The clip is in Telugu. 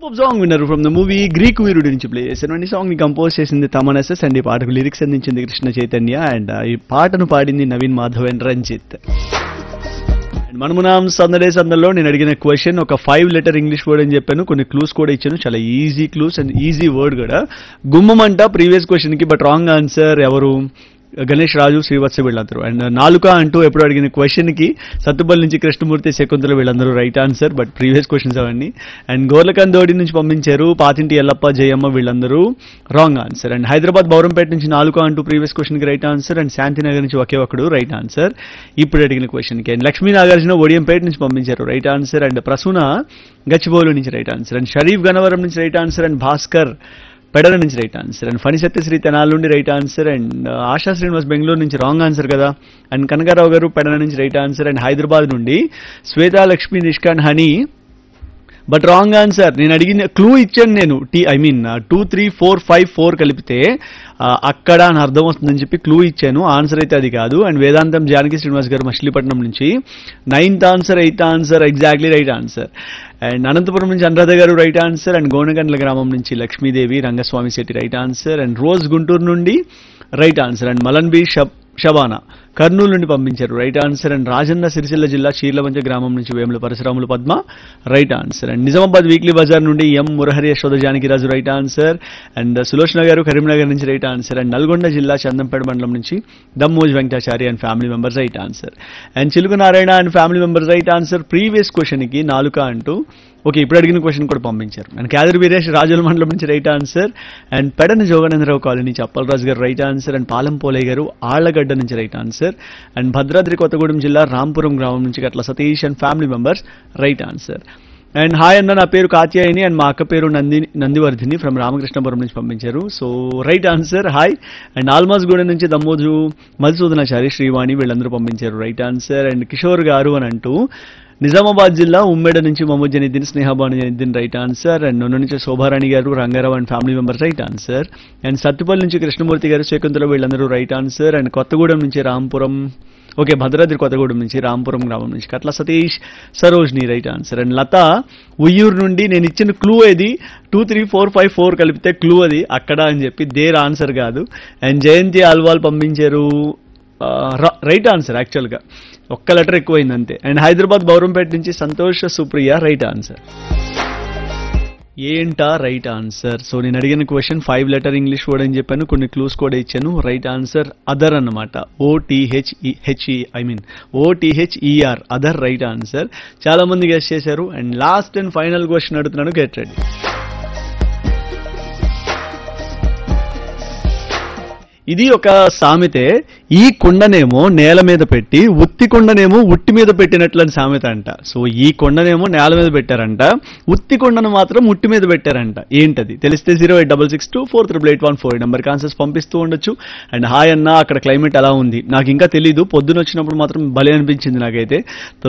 సూపర్ సాంగ్ విన్నారు ఫ్రమ్ ద మూవీ గ్రీక్ వీరుడి నుంచి ప్లే చేశాను ఈ సాంగ్ ని కంపోజ్ చేసింది తమన్ ఎస్ఎస్ అండ్ ఈ పాటకు లిరిక్స్ అందించింది కృష్ణ చైతన్య అండ్ ఈ పాటను పాడింది నవీన్ మాధవ్ అండ్ రంజిత్ And మనమునాం సందడే సందర్లో నేను అడిగిన క్వశ్చన్ ఒక ఫైవ్ లెటర్ ఇంగ్లీష్ వర్డ్ అని చెప్పాను కొన్ని క్లూస్ కూడా ఇచ్చాను చాలా easy clues and easy word కూడా గుమ్మం అంట ప్రీవియస్ క్వశ్చన్ కి బట్ రాంగ్ ఆన్సర్ ఎవరు గణేష్ రాజు శ్రీవత్స వీళ్ళందరూ అండ్ నాలుక అంటూ ఎప్పుడు అడిగిన క్వశ్చన్ కి సత్తుపల్లి నుంచి కృష్ణమూర్తి శకుంతల వీళ్ళందరూ right answer but previous questions అవన్నీ అండ్ గోర్లకందోడి నుంచి పంపించారు పాతింటి ఎల్లప్ప జయమ్మ వీళ్ళందరూ wrong answer and Hyderabad Bowrampet నుంచి నాలుక అంటూ ప్రీవియస్ క్వశ్చన్ కి రైట్ ఆన్సర్ అండ్ శాంతినగర్ నుంచి ఒకే ఒకడు రైట్ ఆన్సర్ ఇప్పుడు అడిగిన క్వశ్చన్ కి అండ్ లక్ష్మీ నాగార్జున ఒడియంపేట నుంచి పంపించారు right answer and Prasuna Gachibowli నుంచి right answer and Sharif Ganavaram నుంచి right answer and Bhaskar Pedala నుంచి right answer and Phani Satyasri Tenali నుండి right answer and Asha Srinivas Bengaluru నుంచి రాంగ్ ఆన్సర్ కదా అండ్ కనకారావు గారు పెడల నుంచి రైట్ ఆన్సర్ అండ్ హైదరాబాద్ నుండి శ్వేతా లక్ష్మి నిష్కాన్ హనీ బట్ రాంగ్ ఆన్సర్ నేను అడిగిన క్లూ ఇచ్చాను నేను T I mean two three four five four కలిపితే ఆ, అక్కడ అని అర్థం వస్తుందని చెప్పి క్లూ ఇచ్చాను ఆన్సర్ అయితే అది కాదు అండ్ వేదాంతం జానకి శ్రీనివాస్ గారు మచిలీపట్నం నుంచి ninth answer eighth answer exactly right answer and Anantapur నుంచి అనురాధ గారు రైట్ ఆన్సర్ అండ్ గోనగండ్ల గ్రామం నుంచి Lakshmidevi Rangaswamy Shetty right answer and Rose Guntur నుండి రైట్ ఆన్సర్ అండ్ మలన్ బి షబ్ షబానా కర్నూలు నుండి పంపించారు right answer and Rajanna Sircilla జిల్లా చీర్లవంచ గ్రామం నుంచి Vemula Parasuramulu Padma right answer and Nizamabad weekly bazaar నుండి M Murahari Yashoda Janakiraju right answer and Sulochana గారు కరీంనగర్ నుంచి రైట్ ఆన్సర్ అండ్ నల్గొండ జిల్లా చందంపేట మండలం నుంచి Dammoj Venkatachari and family members right answer and Chiluku Narayana and family members right answer previous question కి నాలుక అంటూ ఓకే ఇప్పుడు అడిగిన క్వశ్చన్ కూడా పంపించారు అండ్ క్యాదర్ వీరేష్ రాజుల మండలం నుంచి right answer and Pedana Joganandarao colony నుంచి Appalaraju garu right answer and Palam Polayya garu Allagadda నుంచి right answer and Bhadradri Kothagudem జిల్లా రాంపురం గ్రామం నుంచి Gatla Satish and family members right answer and hi అన్న నా పేరు కాత్యాయని అండ్ మా అక్క పేరు నంది నందివర్ధిని ఫ్రమ్ రామకృష్ణపురం నుంచి పంపించారు so right answer hi and Almas Gudem నుంచి దమ్మోజు మధుసూదనాచారి శ్రీవాణి వీళ్ళందరూ పంపించారు రైట్ ఆన్సర్ అండ్ కిషోర్ గారు అని అంటూ నిజామాబాద్ జిల్లా ఉమ్మేడ నుంచి Mohammed Janeeddin Snehabanu Janeeddin right answer and Nonna నుంచి Shobharani garu Rangarao and family members right answer and Sathupalli నుంచి కృష్ణమూర్తి గారు శకుంతల వీళ్ళందరూ రైట్ ఆన్సర్ అండ్ కొత్తగూడెం నుంచి రాంపురం ఓకే భద్రాద్రి కొత్తగూడెం నుంచి రాంపురం గ్రామం నుంచి Katla Satish Sarojini right answer and Latha Uyyuru నుండి నేను ఇచ్చిన క్లూ ఏది two three four five four కలిపితే క్లూ అది అక్కడ అని చెప్పి దేర్ ఆన్సర్ కాదు అండ్ జయంతి ఆల్వాల్ పంపించారు రైట్ ఆన్సర్ యాక్చువల్గా ఒక్క లెటర్ ఎక్కువైంది అంతే అండ్ హైదరాబాద్ బౌరంపేట నుంచి సంతోష్ సుప్రియ రైట్ ఆన్సర్ ఏంటా రైట్ ఆన్సర్ సో నేను అడిగిన question five letter English word అని చెప్పాను కొన్ని క్లూస్ కూడా ఇచ్చాను రైట్ ఆన్సర్ అదర్ అన్నమాట O T H E H E I mean O T H E R other right answer చాలా మంది గెస్ట్ చేశారు and last and final question అడుగుతున్నాను గెట్ రెడీ ఇది ఒక సామెతే ఈ కుండనేమో నేల మీద పెట్టి ఉత్తి కుండనేమో ఉట్టి మీద పెట్టినట్లని సామెత అంట సో ఈ కొండనేమో నేల మీద పెట్టారంట ఉత్తి కొండను మాత్రం ఉట్టి మీద పెట్టారంట ఏంటది తెలిస్తే zero eight double six two four triple eight one four number answers పంపిస్తూ ఉండొచ్చు అండ్ హాయ్ అన్న అక్కడ క్లైమేట్ ఎలా ఉంది నాకు ఇంకా తెలీదు పొద్దున వచ్చినప్పుడు మాత్రం భలే అనిపించింది నాకైతే